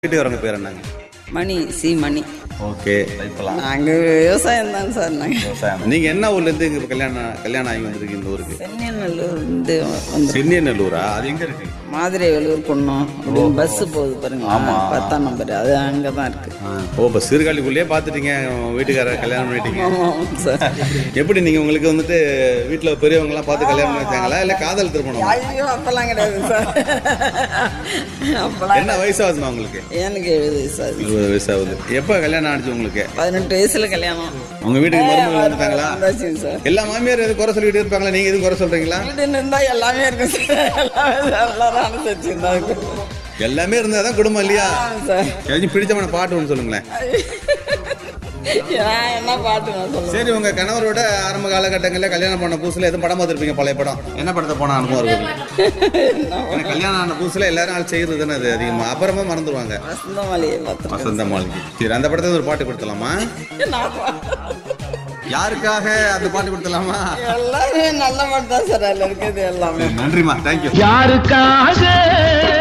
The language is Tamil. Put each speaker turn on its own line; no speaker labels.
வீட்டுக்காரங்க பேர் என்னங்க
மணி சி மணி
ஓகே லைஃப்லாம்
நாங்கள் விவசாயம் தான் சார் நாங்கள்
விவசாயம் நீங்க என்ன ஊர்ல இருந்து இங்க கல்யாணம் கல்யாணம் ஆகி வந்திருக்கீங்க இந்த ஊருக்கு
சென்னியநல்லூர் வந்து வந்து
சென்னியநல்லூரா அது எங்க இருக்கு
மாதிரி வெள்ளூர் பொண்ணோம் அப்படின்னு பஸ் போகுது பாருங்க பத்தாம் நம்பர் அது அங்கே தான் இருக்கு
ஆ, ஓ இப்போ சீர்காழிக்குள்ளேயே பார்த்துட்டீங்க வீட்டுக்காரர் கல்யாணம் பண்ணிட்டீங்க
ஆமாம் சார்
எப்படி நீங்க உங்களுக்கு வந்துட்டு வீட்டில் பெரியவங்கலாம் பார்த்து கல்யாணம் பண்ணி வச்சாங்களா இல்லை காதல் திருமணம்
ஐயோ அப்பெல்லாம் கிடையாது சார் அப்பெல்லாம்
என்ன வயசாகுதுமா உங்களுக்கு
எனக்கு எழுபது வயசு ஆகுது
இருபது வயசாகுது எப்போ கல்யாணம் ஆனிச்சு உங்களுக்கு
பதினெட்டு வயசுல கல்யாணம்
உங்க வீட்டுக்கு மருமகள் வந்துட்டாங்களா
வந்தாச்சுங்க சார்
எல்லா மாமியார் எதுவும் குறை சொல்லிட்டு இருப்பாங்களா நீங்க எதுவும் குறை சொல்றீங்களா
வீடுன்னு இருந்தால் எல்லாமே இருக்கு சார் எல்லாமே எல்லாரும் அனுசரிச்சுருந்தா
எல்லாமே இருந்தால் தான் குடும்பம் இல்லையா
சார்
எனக்கு பிடிச்சமான பாட்டு ஒன்று சொல்லுங்களேன்
நான் என்ன பாட்டு நான் சொல்லுவேன்
சரி உங்க கணவரோட ஆரம்ப காலகட்டங்களில் கல்யாணம் பண்ண புதுசுல எதுவும் படம் பார்த்துருப்பீங்க பழைய படம் என்ன படத்தை போன அனுபவம் இருக்குது ஏன்னா கல்யாணம் ஆன புதுசுல எல்லாரும் ஆள் செய்யறது தானே அது அதிகமா அப்புறமா மறந்துடுவாங்க
வசந்தமலையை பார்த்துருக்கேன்
வசந்த மாளிகை சரி அந்த படத்தை ஒரு பாட்டு கொடுத்தலாமா
நான் பா-
யாருக்காக அந்த பாட்டு கொடுத்தலாமா
எல்லாமே நல்ல பாட்டு தான் சார் அதில் இருக்குது எல்லாமே
நன்றிமா தேங்க்யூ
யாருக்காக